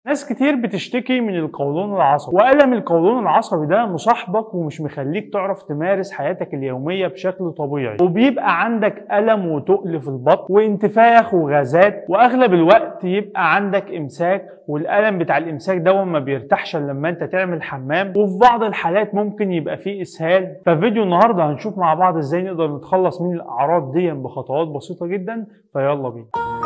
ناس كتير بتشتكي من القولون العصبي وألم القولون العصبي ده مصاحبك ومش مخليك تعرف تمارس حياتك اليومية بشكل طبيعي وبيبقى عندك ألم وتقل في البطن وانتفاخ وغازات وأغلب الوقت يبقى عندك إمساك والألم بتاع الإمساك ده ما بيرتاحش إلا لما أنت تعمل حمام وفي بعض الحالات ممكن يبقى فيه إسهال ففيديو النهاردة هنشوف مع بعض إزاي نقدر نتخلص من الأعراض دي بخطوات بسيطة جدا فيلا بينا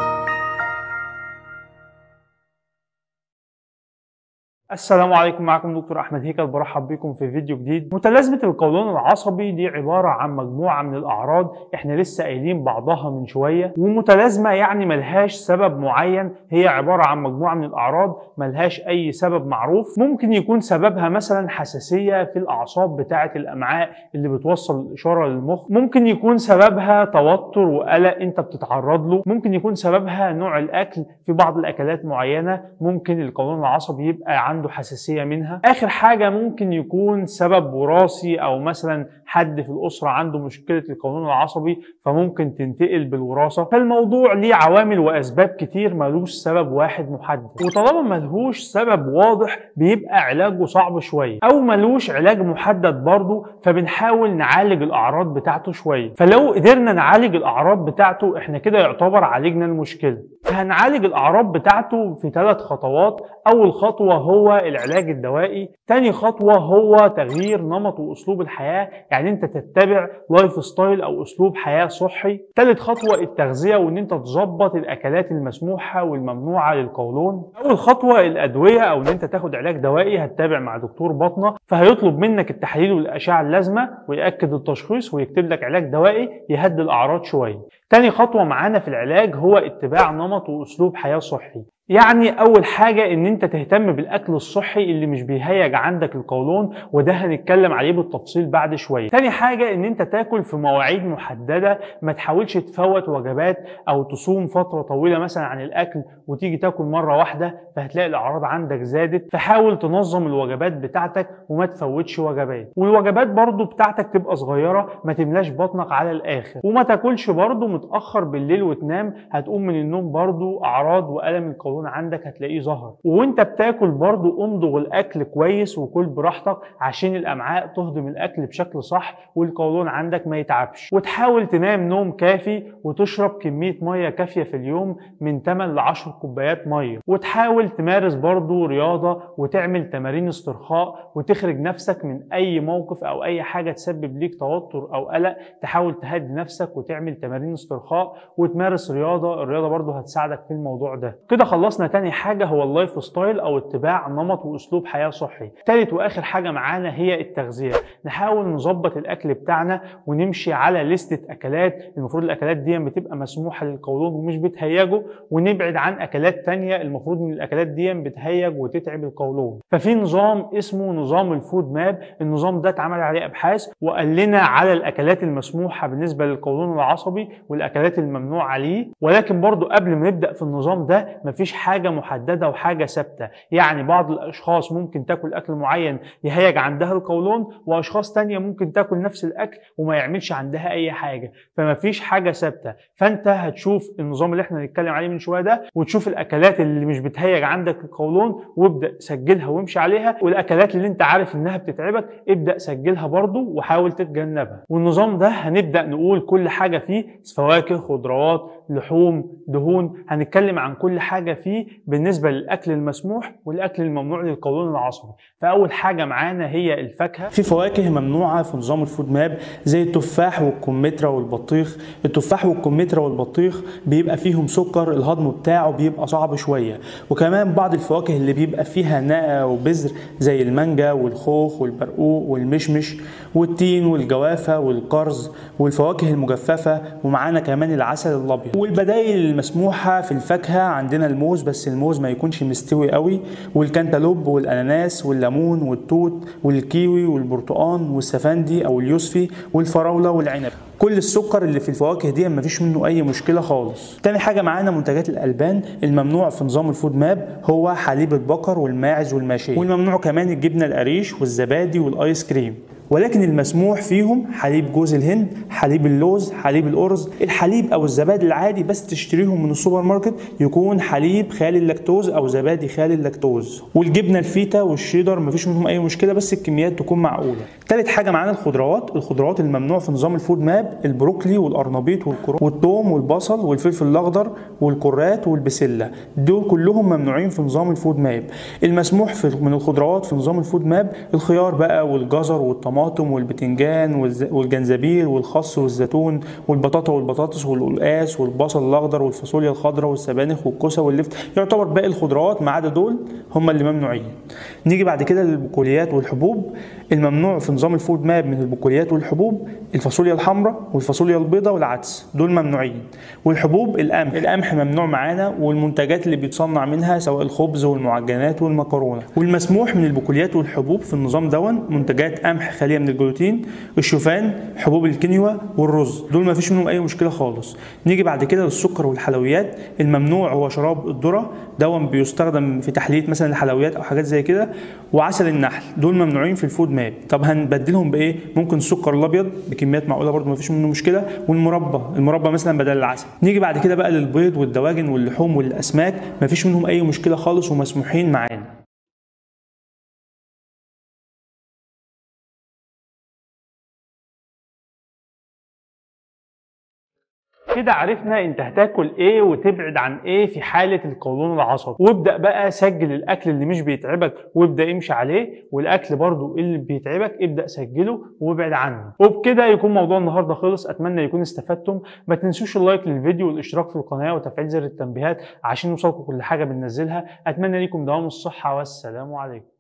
السلام عليكم معكم دكتور احمد هيكل برحب بكم في فيديو جديد متلازمه القولون العصبي دي عباره عن مجموعه من الاعراض احنا لسه قايلين بعضها من شويه ومتلازمه يعني ملهاش سبب معين هي عباره عن مجموعه من الاعراض ملهاش اي سبب معروف ممكن يكون سببها مثلا حساسيه في الاعصاب بتاعه الامعاء اللي بتوصل الاشاره للمخ ممكن يكون سببها توتر وقلق انت بتتعرض له ممكن يكون سببها نوع الاكل في بعض الاكلات معينه ممكن القولون العصبي يبقى عنده حساسيه منها اخر حاجه ممكن يكون سبب وراثي او مثلا حد في الاسره عنده مشكله القولون العصبي فممكن تنتقل بالوراثه فالموضوع ليه عوامل واسباب كتير ملوش سبب واحد محدد وطالما ملهوش سبب واضح بيبقى علاجه صعب شويه او ملوش علاج محدد برضه فبنحاول نعالج الاعراض بتاعته شويه فلو قدرنا نعالج الاعراض بتاعته احنا كده يعتبر عالجنا المشكله فهنعالج الاعراض بتاعته في ثلاث خطوات اول خطوه هو العلاج الدوائي تاني خطوه هو تغيير نمط واسلوب الحياه يعني انت تتبع لايف ستايل او اسلوب حياه صحي تالت خطوه التغذيه وان انت تظبط الاكلات المسموحه والممنوعه للقولون اول خطوه الادويه او ان انت تاخد علاج دوائي هتتابع مع دكتور باطنه فهيطلب منك التحاليل والاشعه اللازمه وياكد التشخيص ويكتب لك علاج دوائي يهدي الاعراض شويه تاني خطوه معانا في العلاج هو اتباع نمط واسلوب حياه صحي يعني اول حاجه ان انت تهتم بالاكل الصحي اللي مش بيهيج عندك القولون وده هنتكلم عليه بالتفصيل بعد شويه تاني حاجه ان انت تاكل في مواعيد محدده ما تحاولش تفوت وجبات او تصوم فتره طويله مثلا عن الاكل وتيجي تاكل مره واحده فهتلاقي الاعراض عندك زادت فحاول تنظم الوجبات بتاعتك وما تفوتش وجبات والوجبات برضو بتاعتك تبقى صغيره ما تملاش بطنك على الاخر وما تاكلش برضو متاخر بالليل وتنام هتقوم من النوم برضو اعراض والم القولون القولون عندك هتلاقيه ظهر وانت بتاكل برضو امضغ الاكل كويس وكل براحتك عشان الامعاء تهضم الاكل بشكل صح والقولون عندك ما يتعبش وتحاول تنام نوم كافي وتشرب كميه ميه كافيه في اليوم من 8 ل 10 كوبايات ميه وتحاول تمارس برضو رياضه وتعمل تمارين استرخاء وتخرج نفسك من اي موقف او اي حاجه تسبب ليك توتر او قلق تحاول تهدي نفسك وتعمل تمارين استرخاء وتمارس رياضه الرياضه برضو هتساعدك في الموضوع ده كده خلصنا تاني حاجة هو اللايف ستايل أو اتباع نمط وأسلوب حياة صحي تالت وآخر حاجة معانا هي التغذية نحاول نظبط الأكل بتاعنا ونمشي على لستة أكلات المفروض الأكلات دي بتبقى مسموحة للقولون ومش بتهيجه ونبعد عن أكلات تانية المفروض إن الأكلات دي بتهيج وتتعب القولون ففي نظام اسمه نظام الفود ماب النظام ده اتعمل عليه أبحاث وقال لنا على الأكلات المسموحة بالنسبة للقولون العصبي والأكلات الممنوع عليه ولكن برضو قبل ما نبدأ في النظام ده مفيش حاجة محددة وحاجة ثابتة يعني بعض الأشخاص ممكن تاكل أكل معين يهيج عندها القولون وأشخاص تانية ممكن تاكل نفس الأكل وما يعملش عندها أي حاجة فمفيش حاجة ثابتة فأنت هتشوف النظام اللي احنا هنتكلم عليه من شوية ده وتشوف الأكلات اللي مش بتهيج عندك القولون وابدأ سجلها وامشي عليها والأكلات اللي أنت عارف إنها بتتعبك ابدأ سجلها برضو وحاول تتجنبها والنظام ده هنبدأ نقول كل حاجة فيه فواكه خضروات لحوم دهون هنتكلم عن كل حاجة فيه بالنسبة للأكل المسموح والأكل الممنوع للقولون العصبي فأول حاجة معانا هي الفاكهة في فواكه ممنوعة في نظام الفود ماب زي التفاح والكمثرى والبطيخ التفاح والكمثرى والبطيخ بيبقى فيهم سكر الهضم بتاعه بيبقى صعب شوية وكمان بعض الفواكه اللي بيبقى فيها نقى وبذر زي المانجا والخوخ والبرقوق والمشمش والتين والجوافة والقرز والفواكه المجففة ومعانا كمان العسل الأبيض والبدائل المسموحة في الفاكهة عندنا الموز بس الموز ما يكونش مستوي قوي والكنتالوب والاناناس والليمون والتوت والكيوي والبرتقان والسفندي او اليوسفي والفراوله والعنب كل السكر اللي في الفواكه دي مفيش منه اي مشكله خالص تاني حاجه معانا منتجات الالبان الممنوع في نظام الفود ماب هو حليب البقر والماعز والماشيه والممنوع كمان الجبنه القريش والزبادي والايس كريم ولكن المسموح فيهم حليب جوز الهند حليب اللوز حليب الارز الحليب او الزبادي العادي بس تشتريهم من السوبر ماركت يكون حليب خالي اللاكتوز او زبادي خالي اللاكتوز والجبنه الفيتا والشيدر مفيش منهم اي مشكله بس الكميات تكون معقوله تالت حاجه معانا الخضروات الخضروات الممنوع في نظام الفود ماب البروكلي والقرنبيط والكرو والثوم والبصل والفلفل الاخضر والكرات والبسله دول كلهم ممنوعين في نظام الفود ماب المسموح في من الخضروات في نظام الفود ماب الخيار بقى والجزر والطماطم والبتنجان والجنزبيل والخس والزيتون والبطاطا والبطاطس والقلقاس والبصل الاخضر والفاصوليا الخضراء والسبانخ والكوسه واللفت يعتبر باقي الخضروات ما عدا دول هم اللي ممنوعين نيجي بعد كده للبقوليات والحبوب الممنوع في نظام الفود ماب من البقوليات والحبوب الفاصوليا الحمراء والفاصوليا البيضاء والعدس دول ممنوعين والحبوب القمح القمح ممنوع معانا والمنتجات اللي بيتصنع منها سواء الخبز والمعجنات والمكرونه والمسموح من البقوليات والحبوب في النظام دون منتجات قمح خاليه من الجلوتين الشوفان حبوب الكينيوا والرز دول ما فيش منهم اي مشكله خالص نيجي بعد كده للسكر والحلويات الممنوع هو شراب الذره دون بيستخدم في تحليه مثلا الحلويات او حاجات زي كده وعسل النحل دول ممنوعين في الفود ماب طب هنبدلهم بايه ممكن السكر الابيض بكميات معقوله برده ما فيش منه مشكله والمربى المربى مثلا بدل العسل نيجي بعد كده بقى للبيض والدواجن واللحوم والاسماك ما فيش منهم اي مشكله خالص ومسموحين معانا كده عرفنا انت هتاكل ايه وتبعد عن ايه في حاله القولون العصبي وابدا بقى سجل الاكل اللي مش بيتعبك وابدا امشي عليه والاكل برضو اللي بيتعبك ابدا سجله وابعد عنه وبكده يكون موضوع النهارده خلص اتمنى يكون استفدتم ما تنسوش اللايك للفيديو والاشتراك في القناه وتفعيل زر التنبيهات عشان يوصلكم كل حاجه بننزلها اتمنى ليكم دوام الصحه والسلام عليكم